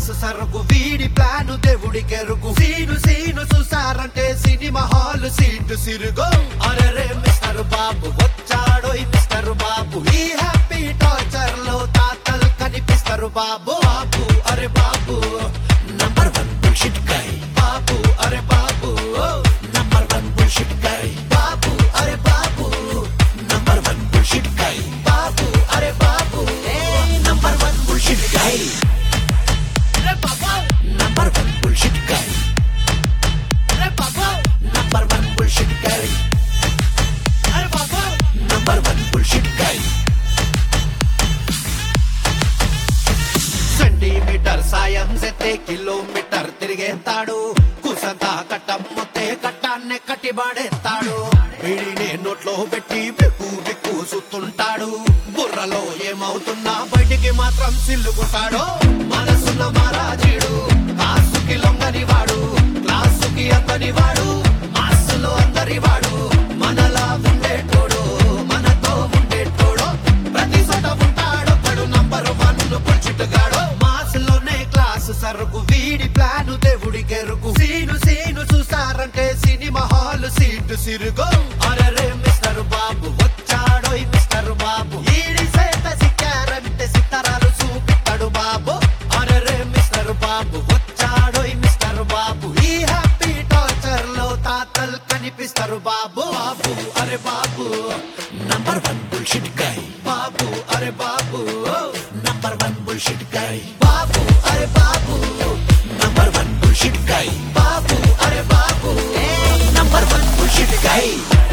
class సరుకు వీడి plan దేవుడి కెరుకు సీను సీను చూసారంటే సినిమా హాల్ సీటు సిరుగు అరే మిస్టర్ బాబు వచ్చాడో ఈ మిస్టర్ బాబు ఈ హ్యాపీ టార్చర్ లో తాతలు కనిపిస్తారు బాబు బాబు అరే Babu number one bullshit guy Babu అరే Babu number one bullshit guy Babu అరే Babu number one bullshit guy Babu అరే Babu number one bullshit guy number one bullshit guy number one bullshit guy number one bullshit guy centimetre సాయం సెత్తే kilometre తిరిగేస్తాడు కుసంతా కట్టం మొత్తే కట్టాన్నే కట్టిబాడేస్తాడు వీడినే నోట్లో పెట్టి బిక్కు బిక్కు సుత్తుంటాడు బుర్రలో ఏమవుతున్నా బయటికి మాత్రం సిల్లుకుంటాడు మనసున్న మహారాజీడు కాసుకి లొంగని వాడు క్లాసుకి అందని వాడు మాసులో అందరి వాడు మనలా ఉండేటోడు మనతో ఉండేటోడు ప్రతి చోట ఉంటాడొక్కడు నంబర్ వన్ పుల్చుట్టుగాడు మాసులోనే క్లాసు సరుకు వీడి ప్లాను దేవుడి కెరుకు సీను సీను చూసారంటే సినిమా హాల్ సీటు సిరుగు అరే మిస్టర్ బాబు వచ్చాడో ఈ మిస్టర్ బాబు ఈడి సేత సిక్కారంటే సిత్తరాలు చూపిస్తాడు బాబు అరే మిస్టర్ బాబు వచ్చాడో ఈ మిస్టర్ బాబు ఈ హ్యాపీ టార్చర్ లో తాతలు కనిపిస్తారు బాబు బాబు అరే Babu number one bullshit guy Babu అరే Babu number one bullshit guy Babu అరే Babu number one bullshit guy Babu అరే బాబు నంబర్ వన్ బుల్షిట్ గై